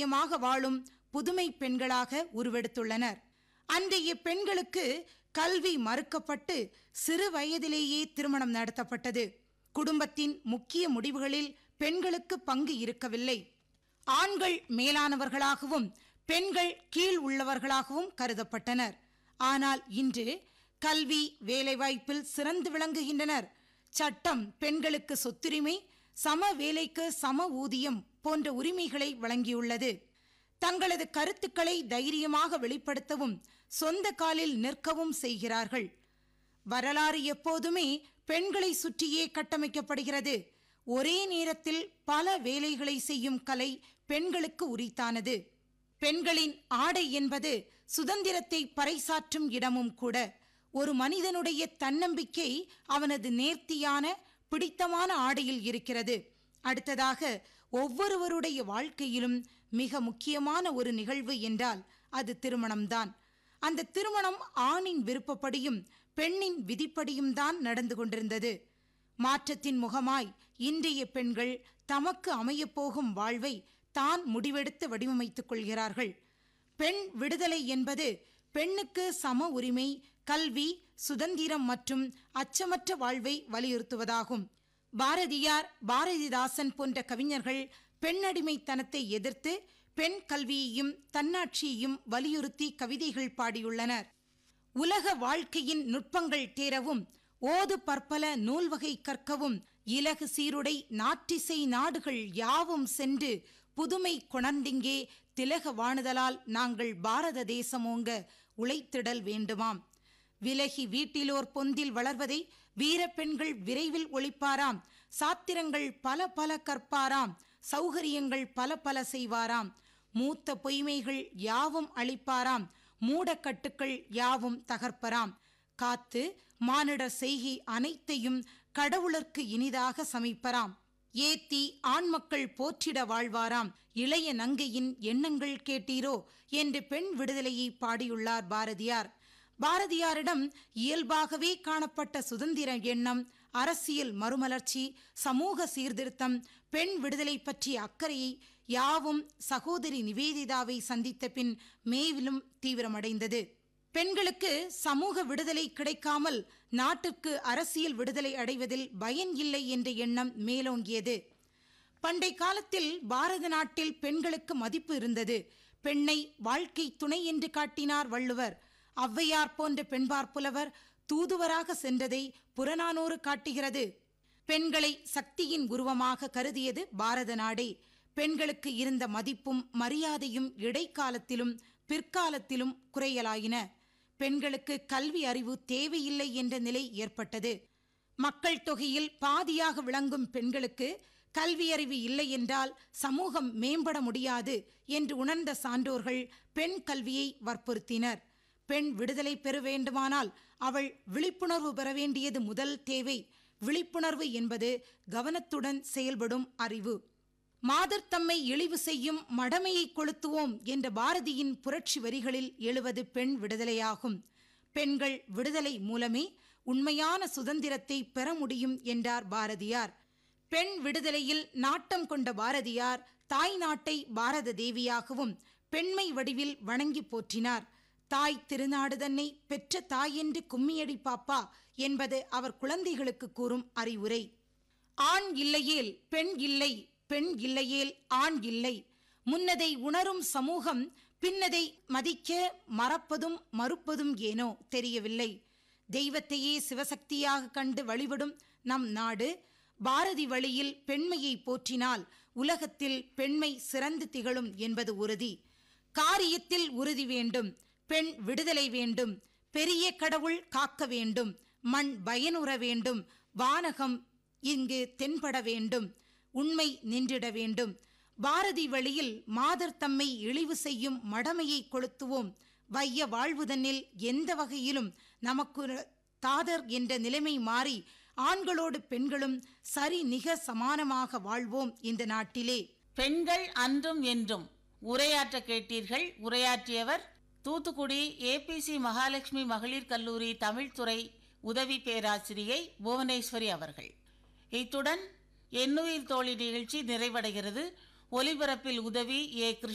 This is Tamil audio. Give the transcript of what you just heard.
தைரியமாக வாழும் புதுமை பெண்களாக உருவெடுத்துள்ளனர் அன்றைய பெண்களுக்கு கல்வி மறுக்கப்பட்டு சிறு வயதிலேயே திருமணம் நடத்தப்பட்டது குடும்பத்தின் முக்கிய முடிவுகளில் பெண்களுக்கு பங்கு இருக்கவில்லை ஆண்கள் மேலானவர்களாகவும் பெண்கள் கீழ் உள்ளவர்களாகவும் கருதப்பட்டனர் ஆனால் இன்று கல்வி வேலைவாய்ப்பில் சிறந்து விளங்குகின்றனர் சட்டம் பெண்களுக்கு சொத்துரிமை சம வேலைக்கு சம ஊதியம் போன்ற உரிமைகளை வழங்கியுள்ளது தங்களது கருத்துக்களை தைரியமாக வெளிப்படுத்தவும் சொந்த காலில் நிற்கவும் செய்கிறார்கள் வரலாறு எப்போதுமே பெண்களை சுற்றியே கட்டமைக்கப்படுகிறது ஒரே நேரத்தில் பல வேலைகளை செய்யும் கலை பெண்களுக்கு உரித்தானது பெண்களின் ஆடை என்பது சுதந்திரத்தை பறைசாற்றும் இடமும் கூட ஒரு மனிதனுடைய தன்னம்பிக்கை அவனது நேர்த்தியான பிடித்தமான ஆடையில் இருக்கிறது அடுத்ததாக ஒவ்வொருவருடைய வாழ்க்கையிலும் மிக முக்கியமான ஒரு நிகழ்வு என்றால் அது திருமணம்தான் அந்த திருமணம் ஆணின் விருப்பப்படியும் பெண்ணின் விதிப்படியும் தான் நடந்து கொண்டிருந்தது மாற்றத்தின் முகமாய் இன்றைய பெண்கள் தமக்கு அமையப்போகும் வாழ்வை தான் முடிவெடுத்து வடிவமைத்துக் கொள்கிறார்கள் பெண் விடுதலை என்பது பெண்ணுக்கு சம உரிமை கல்வி சுதந்திரம் மற்றும் அச்சமற்ற வாழ்வை வலியுறுத்துவதாகும் பாரதியார் பாரதிதாசன் போன்ற கவிஞர்கள் பெண்ணடிமைத்தனத்தை எதிர்த்து பெண் கல்வியையும் தன்னாட்சியையும் வலியுறுத்தி கவிதைகள் பாடியுள்ளனர் உலக வாழ்க்கையின் நுட்பங்கள் தேரவும் ஓது பற்பல நூல்வகை கற்கவும் இலகு சீருடை நாற்றிசை நாடுகள் யாவும் சென்று புதுமை கொணர்ந்திங்கே திலக வாணுதலால் நாங்கள் பாரத தேசமோங்க உழைத்திடல் வேண்டுமாம் விலகி வீட்டிலோர் பொந்தில் வளர்வதை வீரப்பெண்கள் விரைவில் ஒழிப்பாராம் சாத்திரங்கள் பல பல கற்பாராம் சௌகரியங்கள் பல பல செய்வாராம் மூத்த பொய்மைகள் யாவும் அளிப்பாராம் மூடக்கட்டுக்கள் யாவும் தகர்ப்பராம் காத்து மானிடர் செய்கை அனைத்தையும் கடவுளர்க்கு இனிதாக சமைப்பராம் ஏத்தி ஆண்மக்கள் போற்றிட வாழ்வாராம் இளைய நங்கையின் எண்ணங்கள் கேட்டீரோ என்று பெண் விடுதலையை பாடியுள்ளார் பாரதியார் பாரதியாரிடம் இயல்பாகவே காணப்பட்ட சுதந்திர எண்ணம் அரசியல் மறுமலர்ச்சி சமூக சீர்திருத்தம் பெண் விடுதலை பற்றிய அக்கறையை யாவும் சகோதரி நிவேதிதாவை சந்தித்த பின் மேலும் தீவிரமடைந்தது பெண்களுக்கு சமூக விடுதலை கிடைக்காமல் நாட்டுக்கு அரசியல் விடுதலை அடைவதில் பயன் இல்லை என்ற எண்ணம் மேலோங்கியது பண்டை காலத்தில் பாரத நாட்டில் பெண்களுக்கு மதிப்பு இருந்தது பெண்ணை வாழ்க்கை துணை என்று காட்டினார் வள்ளுவர் ஔவையார் போன்ற பெண்பார் புலவர் தூதுவராக சென்றதை புறநானூறு காட்டுகிறது பெண்களை சக்தியின் உருவமாக கருதியது பாரத நாடே பெண்களுக்கு இருந்த மதிப்பும் மரியாதையும் இடைக்காலத்திலும் பிற்காலத்திலும் குறையலாயின பெண்களுக்கு கல்வி அறிவு தேவையில்லை என்ற நிலை ஏற்பட்டது மக்கள் தொகையில் பாதியாக விளங்கும் பெண்களுக்கு கல்வி அறிவு இல்லை என்றால் சமூகம் மேம்பட முடியாது என்று உணர்ந்த சான்றோர்கள் பெண் கல்வியை வற்புறுத்தினர் பெண் விடுதலை பெற வேண்டுமானால் அவள் விழிப்புணர்வு பெற வேண்டியது முதல் தேவை விழிப்புணர்வு என்பது கவனத்துடன் செயல்படும் அறிவு மாதர் தம்மை இழிவு செய்யும் மடமையை கொளுத்துவோம் என்ற பாரதியின் புரட்சி வரிகளில் எழுவது பெண் விடுதலையாகும் பெண்கள் விடுதலை மூலமே உண்மையான சுதந்திரத்தை பெற முடியும் என்றார் பாரதியார் பெண் விடுதலையில் நாட்டம் கொண்ட பாரதியார் தாய் நாட்டை பாரத தேவியாகவும் பெண்மை வடிவில் வணங்கி போற்றினார் தாய் திருநாடு தன்னை பெற்ற தாயென்று கும்மியடி பாப்பா என்பது அவர் குழந்தைகளுக்கு கூறும் அறிவுரை ஆண் இல்லையேல் பெண் இல்லை பெண் இல்லையேல் ஆண் இல்லை முன்னதை உணரும் சமூகம் பின்னதை மதிக்க மறப்பதும் மறுப்பதும் ஏனோ தெரியவில்லை தெய்வத்தையே சிவசக்தியாக கண்டு வழிபடும் நம் நாடு பாரதி வழியில் பெண்மையை போற்றினால் உலகத்தில் பெண்மை சிறந்து திகழும் என்பது உறுதி காரியத்தில் உறுதி வேண்டும் பெண் விடுதலை வேண்டும் பெரிய கடவுள் காக்க வேண்டும் மண் பயனுற வேண்டும் வானகம் இங்கு தென்பட வேண்டும் உண்மை நின்றிட வேண்டும் பாரதி வழியில் மாதர் தம்மை இழிவு செய்யும் மடமையை கொளுத்துவோம் வைய வாழ்வுதனில் எந்த வகையிலும் நமக்கு தாதர் என்ற நிலைமை மாறி ஆண்களோடு பெண்களும் சரி நிக சமானமாக வாழ்வோம் இந்த நாட்டிலே பெண்கள் அன்றும் என்றும் உரையாற்ற கேட்டீர்கள் உரையாற்றியவர் தூத்துக்குடி ஏபிசி மகாலட்சுமி மகளிர் கல்லூரி தமிழ்துறை உதவி பேராசிரியை புவனேஸ்வரி அவர்கள் இத்துடன் எண்ணுயிர் தோழி நிகழ்ச்சி நிறைவடைகிறது ஒலிபரப்பில் உதவி ஏ